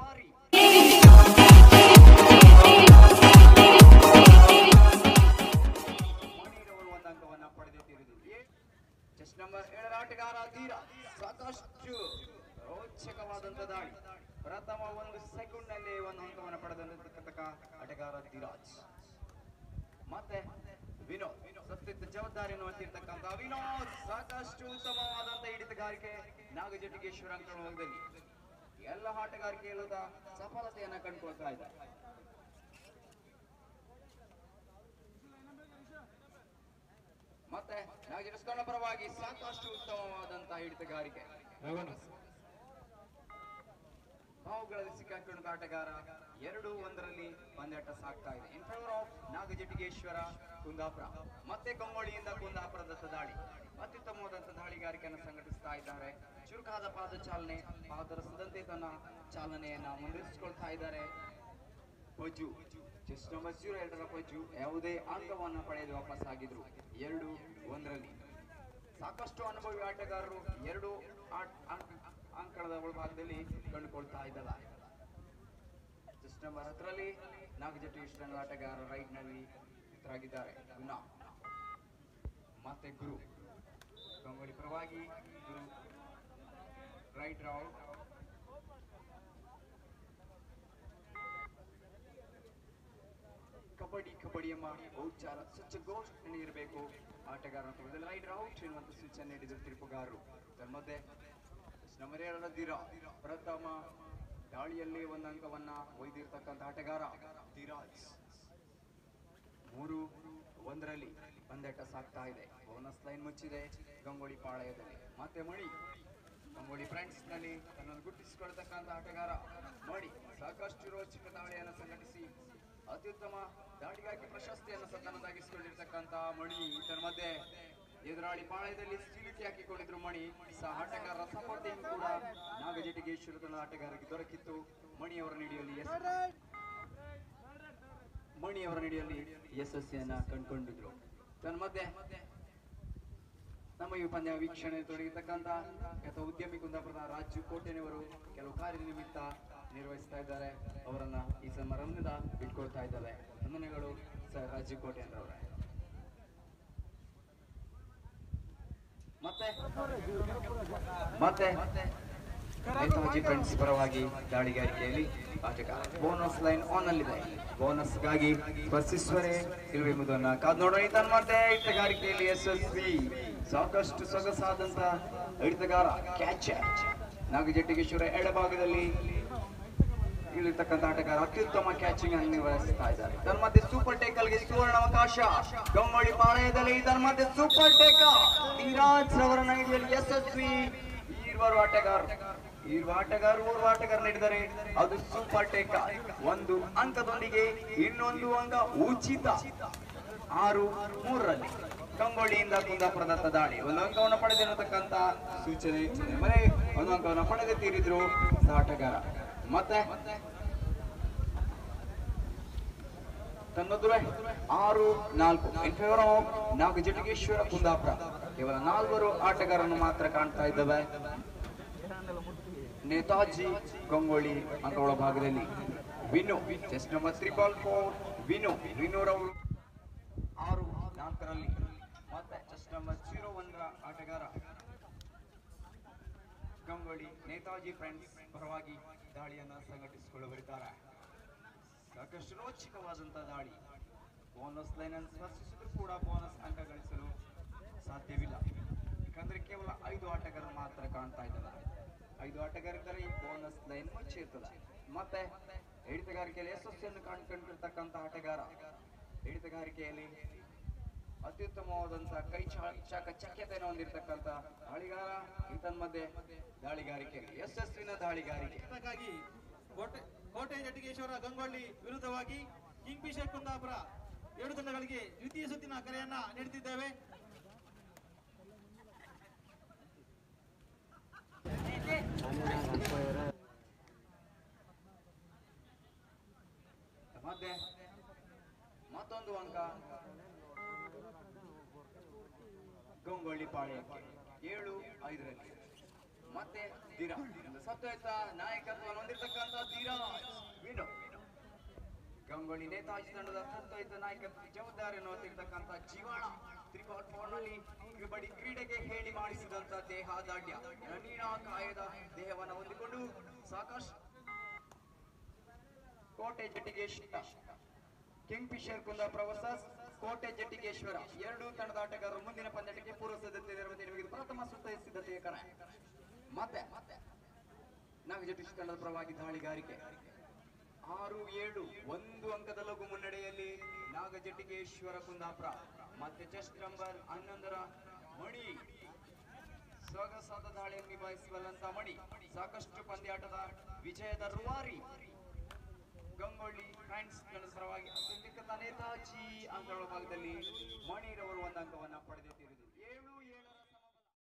ರೂಪಾರಿ ಮಣಿರವರು ಒಂದು ಅಂಕವನ್ನ ಪಡೆದಿದ್ದೀರಿ chess number ಏಳರ ಆಟಗಾರ ಧೀರ ಸಾಕಷ್ಟು ರೋಚಕವಾದಂತ ದಾಳಿ ಪ್ರಥಮ ಒಂದು ಸೆಕೆಂಡ್ ನಲ್ಲಿ ಒಂದು ಅಂಕವನ್ನು ಪಡೆದಂತಕ್ಕ ಆಟಗಾರ ಧೀರಾಜ್ ಮತ್ತೆ ವಿನೋದ್ ಸತ್ಯದ ಜವಾಬ್ದಾರಿಯನ್ನು ಹೊತ್ತಿರ್ತಕ್ಕಂಥ ವಿನೋದ್ ಸಾಕಷ್ಟು ಉತ್ತಮವಾದಂತ ಹಿಡಿತಗಾರಿಕೆ ನಾಗಜಟಿಗೇಶ್ವರ ಅಂಕಣದಲ್ಲಿ ಎಲ್ಲ ಆಟಗಾರಿಕೆಯಲ್ಲೂ ಸಫಲತೆಯನ್ನ ಕಂಡುಕೊಳ್ತಾ ಇದ್ದಾರೆ ಮತ್ತೆ ನಾಗಜಟಿಸ್ಕೊಂಡ ಪರವಾಗಿ ಸಾಕಷ್ಟು ಉತ್ತಮವಾದಂತ ಹಿಡಿತಗಾರಿಕೆ ಬಾವುಗಳಲ್ಲಿ ಸಿಕ್ಕಾಕೊಂಡ ಆಟಗಾರ ಎರಡು ಒಂದರಲ್ಲಿ ಪಂದ್ಯಾಟ ಸಾಗ್ತಾ ಇದೆ in favour of Nagajatigeshwara Kundapura ಮತ್ತೆ ಕಂಗೊಳಿಯಿಂದ ಕುಂದಾಪುರದತ್ತ ದಾಳಿ ಅತ್ಯುತ್ತಮವಾದಂತ ದಾಳಿಗಾರಿಕೆಯನ್ನು ಸಂಘಟಿಸ್ತಾ ಇದ್ದಾರೆ ಚುರುಕಾದ ಪಾದ ಚಾಲನೆ ಪಾದರಸದಂತೆ ತನ್ನ ಚಾಲನೆಯನ್ನ ಮುಂದುವರಿಸಿಕೊಳ್ತಾ ಇದ್ದಾರೆ ಪಜ್ಜು ಚೆಸ್ ನಂಬರ್ ಜೀರೋ ಎರಡರ ಪಜ್ಜು ಯಾವುದೇ ಅಂಕವನ್ನು ಪಡೆದು ವಾಪಸ್ ಆಗಿದ್ರು ಎರಡು ಒಂದರಲ್ಲಿ ಸಾಕಷ್ಟು ಅನುಭವಿ ಆಟಗಾರರು ಎರಡು ಆಟ್- ಅಂಕ- ಅಂಕಣದ ಒಳಭಾಗದಲ್ಲಿ ಕಂಡುಕೊಳ್ತಾ ಇದ್ದಲ್ಲ ಚೆಸ್ ನಂಬರ್ ಹತ್ತರಲ್ಲಿ ನಾಗಜಟ್ಟು ಇಷ್ಟಂಗ ಆಟಗಾರ ರೈಟ್ ನಲ್ಲಿ ಇತರಾಗಿದ್ದಾರೆ ಗುಣ ಮತ್ತೆ ಗುರು ಕಂಗೊಳಿ ಪರವಾಗಿ ಗುರು ರೈಟ್ ರಾವ್ ಕಬಡ್ಡಿ ಕಬಡ್ಡಿ ಎಂಬ ಔಚಾರ ಸ್ವಚ್ಛ ಘೋಷಣೆ ಇರಬೇಕು ಆಟಗಾರನ ಪಕ್ಕದಲ್ಲಿ ರೈಟ್ ಔಟ್ ಎನ್ನುವಂತ ಸೂಚನೆ ನೀಡಿದರು ತೀರ್ಪುಗಾರರು ತನ್ಮಧ್ಯೆ ನಂಬರ್ ಏಳರ ಧೀರ ಪ್ರಥಮ ದಾಳಿಯಲ್ಲಿ ಒಂದು ಅಂಕವನ್ನ ಒಯ್ದಿರ್ತಕ್ಕಂಥ ಆಟಗಾರ ಧೀರಾಜ್ ಮೂರು ಒಂದರಲ್ಲಿ ಪಂದ್ಯಾಟ ಸಾಗ್ತಾ ಇದೆ ಬೋನಸ್ ಲೈನ್ ಮುಚ್ಚಿದೆ ಗಂಗೋಳಿ ಪಾಳಯದಲ್ಲಿ ಮತ್ತೆ ಮಣಿ ಗಂಗೋಳಿ ಫ್ರೆಂಡ್ಸ್ ನಲ್ಲಿ ತನ್ನನ್ನು ಗುರುತಿಸಿಕೊಳ್ತಕ್ಕಂಥ ಆಟಗಾರ ಮಣಿ ಸಾಕಷ್ಟು ರೋಚಕ ದಾಳಿಯನ್ನು ಸಂಘಟಿಸಿ ಅತ್ಯುತ್ತಮ ದಾಳಿಗಾಗಿ ಪ್ರಶಸ್ತಿಯನ್ನು ತನ್ನದಾಗಿಸಿಕೊಂಡಿರ್ತಕ್ಕಂಥ ಮಣಿ ಇದರ ಮಧ್ಯೆ ಎದುರಾಳಿ ಪಾಳಯದಲ್ಲಿ ಸಿಲುಕಿ ಹಾಕಿಕೊಂಡಿದ್ರು ಮಣಿ ಸಹ ಆಟಗಾರರ ಸಪೋರ್ಟಿಂಗ್ ಕೂಡ ನಾಗಜಟಿಗೇಶ್ವರ ತನ್ನ ಆಟಗಾರರಿಗೆ ದೊರಕಿತ್ತು ಮಣಿ ಅವರ ನಿಡಿಯಲ್ಲಿ ಎಸ್ ಮಣಿ ಅವರ ನಡೆಯಲ್ಲಿ ಯಶಸ್ಸಿಯನ್ನ ಕಂಡುಕೊಂಡಿದ್ರು ತನ್ನ ಮಧ್ಯೆ ನಮ್ಮ ಈ ಪಂದ್ಯ ವೀಕ್ಷಣೆ ತೊಡಗಿರ್ತಕ್ಕಂಥ ಗತ ಉದ್ಯಮಿ ಕುಂದಾಪುರದ ರಾಜು ಕೋಟೆನವರು ಕೆಲವು ಕಾರ್ಯನಿಮಿತ್ತ ನಿರ್ವಹಿಸ್ತಾ ಇದ್ದಾರೆ ಅವರನ್ನ ಈ ಸಮಾರಂಭದಿಂದ ಬಿಟ್ಕೊಳ್ತಾ ಇದ್ದಾರೆ ವಂದನೆಗಳು ಸರ್ ರಾಜು ಕೋಟೆನವರೇ ಮತ್ತೆ ಮತ್ತೆ ನೇತಾಜಿ ಫ್ರೆಂಡ್ಸ್ ಪರವಾಗಿ ದಾಳಿಗಾರಿಕೆಯಲ್ಲಿ ಆಟಗಾರ ಬೋನಸ್ ಲೈನ್ ಆನ್ ಅಲ್ಲಿದೆ ಬೋನಸ್ ಗಾಗಿ ಸ್ಪರ್ಶಿಸುವರೆ ಇರುವೆಂಬುದನ್ನ ಕಾದ್ ನೋಡೋಣ ತನ್ನ ಮತ್ತೆ ಹಿಡಿತಗಾರಿಕೆಯಲ್ಲಿ ಯಶಸ್ವಿ ಸಾಕಷ್ಟು ಸೊಗಸಾದಂತ ಹಿಡಿತಗಾರ ಕ್ಯಾಚ್ ನಾಗಜಟ್ಟಿಗೇಶ್ವರ ಎಡಭಾಗದಲ್ಲಿ ಇಳಿರ್ತಕ್ಕಂಥ ಆಟಗಾರ ಅತ್ಯುತ್ತಮ ಕ್ಯಾಚಿಂಗ್ ಅನ್ನು ನಿರ್ವಹಿಸ್ತಾ ಇದ್ದಾರೆ ತನ್ನ ಮತ್ತೆ ಸೂಪರ್ ಟೇಕಲ್ಗೆ ಸುವರ್ಣ ಅವಕಾಶ ಗಂಗೋಳಿ ಪಾಳಯದಲ್ಲಿ ಇದರ ಮತ್ತೆ ಸೂಪರ್ ಟೇಕ ಧೀರಾಜ್ ಅವರ ನೈಡಿಯಲ್ಲಿ ಯಶಸ್ವಿ ಈರ್ವರು ಆಟಗಾರ ಈರ್ವ ಆಟಗಾರ ಓರ್ವ ಆಟಗಾರ ನೀಡಿದರೆ ಅದು ಸೂಪರ್ ಟೇಕ ಒಂದು ಅಂಕದೊಂದಿಗೆ ಇನ್ನೊಂದು ಅಂಕ ಉಚಿತ ಆರು ಮೂರರಲ್ಲಿ ಕಂಗೊಳಿಯಿಂದ ಕುಂದಾಪುರದತ್ತ ದಾಳಿ ಒಂದು ಅಂಕವನ್ನು ಪಡೆದಿರತಕ್ಕಂತ ಸೂಚನೆ ಮನೆ ಒಂದು ಅಂಕವನ್ನು ಪಡೆದು ತೀರಿದ್ರು ಆಟಗಾರ ಮತ್ತೆ ತನ್ನದುರೆ ಆರು ನಾಲ್ಕು in favour of Nagajatigeshwara Kundapura ಕೇವಲ ನಾಲ್ವರು ಆಟಗಾರನ್ನು ಮಾತ್ರ ಕಾಣ್ತಾ ಇದ್ದಾವೆ ನೇತಾಜಿ ಗಂಗೋಳಿ ಅಂಕಗಳ ಭಾಗದಲ್ಲಿ Vinu chest number triple four Vinu ವಿನುರವರು ಆರು ನಾಲ್ಕರಲ್ಲಿ ಮತ್ತೆ ಚೆಸ್ ನಂಬರ್ ಜೀರೋ ಒಂದರ ಆಟಗಾರ ಗಂಗೋಳಿ ನೇತಾಜಿ ಫ್ರೆಂಡ್ಸ್ ಪರವಾಗಿ ದಾಳಿಯನ್ನ ಸಂಘಟಿಸಿಕೊಳ್ಳುವರಿದ್ದಾರೆ ಸಾಕಷ್ಟು ರೋಚಕವಾದಂತಹ ದಾಳಿ ಬೋನಸ್ ಲೈನ್ ಅನ್ನು ಸ್ಪರ್ಶಿಸಿದ್ರು ಕೂಡ ಬೋನಸ್ ಅಂಕ ಗಳಿಸಲು ಸಾಧ್ಯವಿಲ್ಲ ಯಾಕಂದ್ರೆ ಕೇವಲ ಐದು ಆಟಗಾರರು ಮಾತ್ರ ಕಾಣ್ತಾ ಇದ್ದಾರೆ ಐದು ಆಟಗಾರಿದ್ದರೆ ಈ ಬೋನಸ್ ಲೈನ್ ಮುಚ್ಚಿರ್ತದೆ ಮತ್ತೆ ಹಿಡಿತಗಾರಿಕೆಯಲ್ಲಿ ಯಶಸ್ಸಿಯನ್ನು ಕಂಡುಕೊಂಡಿರ್ತಕ್ಕಂಥ ಆಟಗಾರ ಹಿಡಿತಗಾರಿಕೆಯಲ್ಲಿ ಅತ್ಯುತ್ತಮವಾದಂತಹ ಕೈ ಚಾ- ಚಾಕ ಚಕ್ಯತೆಯನ್ನು ಹೊಂದಿರತಕ್ಕಂಥ ದಾಳಿಗಾರ ಈತನ ಮಧ್ಯೆ ದಾಳಿಗಾರಿಕೆಯಲ್ಲಿ ಯಶಸ್ವಿನ ದಾಳಿಗಾರಿಕೆ ಇದಕ್ಕಾಗಿ ಕೋಟೆ ಕೋಟೆ ಜಟಿಗೇಶ್ವರ ಗಂಗೊಳ್ಳಿ ವಿರುದ್ಧವಾಗಿ ಕಿಂಗ್ಫಿಶರ್ ಕುಂದಾಪುರ ಎರಡು ತಂಡಗಳಿಗೆ ದ್ವಿತೀಯ ಸುತ್ತಿನ ಕರೆಯನ್ನ ನೀಡುತ್ತಿದ್ದೇವೆ ಮಧ್ಯೆ ಮತ್ತೊಂದು ಅಂಕ ಗಂಗೊಳ್ಳಿ ಪಾಳ್ಯಕ್ಕೆ ಏಳು ಐದರಲ್ಲಿ ಮತ್ತೆ ದಿರ ಸತ್ವಯುತ ನಾಯಕತ್ವವನ್ನು ಹೊಂದಿರತಕ್ಕಂಥ ಧೀರಾಜ್ ವಿನು ಗಂಗೊಳ್ಳಿ ನೇತಾಜಿ ತಂಡದ ಅತ್ಯಂತ ನಾಯಕ ಜವಾಬ್ದಾರಿಯನ್ನು ಹೊತ್ತಿರ್ತಕ್ಕಂಥ ಜೀವಾಳ ತ್ರಿಪಾಟ್ ನಲ್ಲಿ ಕಬಡ್ಡಿ ಕ್ರೀಡೆಗೆ ಹೇಳಿ ಮಾಡಿಸಿದಂತ ದೇಹ ದಾಢ್ಯ ರಣಿನ ಕಾಯದ ದೇಹವನ್ನು ಹೊಂದಿಕೊಂಡು ಸಾಕಷ್ಟು Kote Jattigeshwara kingfisher Kundapura versus Kote Jattigeshwara ಎರಡು ತಂಡದ ಆಟಗಾರರು ಮುಂದಿನ ಪಂದ್ಯಕ್ಕೆ ಪೂರ್ವ ಸಿದ್ಧತೆ ನಿರ್ವಹಣೆ ನಿಮಗೆ ಪ್ರಥಮ ಸುತ್ತ ಸಿದ್ಧತೆಯ ಕರೆ ಮತ್ತೆ ನಾಗಜಟೀಶ್ ತಂಡದ ಪರವಾಗಿ ದಾಳಿಗಾರಿಕೆ ಆರು ಏಳು ಒಂದು ಅಂಕದ ಲಘು ಮುನ್ನಡೆಯಲ್ಲಿ ನಾಗಜಟಿಗೇಶ್ವರ ಕುಂದಾಪುರ ಮತ್ತೆ ಚೆಸ್ಟ್ ನಂಬರ್ ಹನ್ನೊಂದರ ಮಣಿ ಸೊಗಸಾದ ದಾಳಿಯನ್ನು ನಿಭಾಯಿಸಬಲ್ಲಂತ ಮಣಿ ಸಾಕಷ್ಟು ಪಂದ್ಯಾಟದ ವಿಜಯದ ರೂವಾರಿ ಗಂಗೊಳ್ಳಿ ಫ್ರೆಂಡ್ಸ್ ತಂಡದ ಪರವಾಗಿ ಅತ್ಯಂತ ನೇತಾಜಿ ಅಂಕಗಳ ಭಾಗದಲ್ಲಿ ಮಣಿರವರು ಒಂದು ಅಂಕವನ್ನ ಪಡೆದಿದ್ದಾರೆ